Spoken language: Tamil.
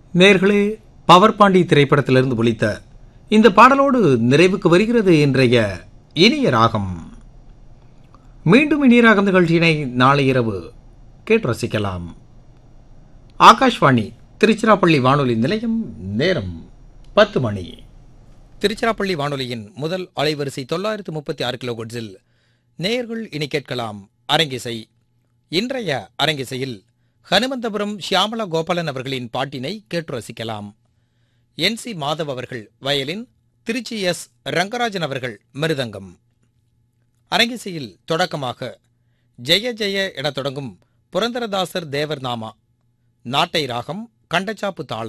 நேர்களே பவர் பாண்டி திரைப்படத்திலிருந்து ஒலித்த இந்த பாடலோடு நிறைவுக்கு வருகிறது இன்றைய இனிய ராகம் மீண்டும் இனிய ராகம் நிகழ்ச்சியினை நாளை இரவு கேட்டு ரசிக்கலாம் ஆகாஷ்வாணி திருச்சிராப்பள்ளி வானொலி நிலையம் நேரம் பத்து மணி திருச்சிராப்பள்ளி வானொலியின் முதல் அலைவரிசை தொள்ளாயிரத்து முப்பத்தி ஆறு கிலோகோட்ஸில் நேயர்கள் இனி கேட்கலாம் அரங்கிசை இன்றைய அரங்கிசையில் ஹனுமந்தபுரம் ஷியாமலா கோபாலன் அவர்களின் பாட்டினை கேட்டு ரசிக்கலாம் என் சி மாதவ் அவர்கள் வயலின் திருச்சி எஸ் ரங்கராஜன் அவர்கள் மிருதங்கம் அரங்கிசையில் தொடக்கமாக ஜெய ஜெய என தொடங்கும் புரந்தரதாசர் தேவர் நாமா நாட்டை ராகம் கண்டச்சாப்பு தாளம்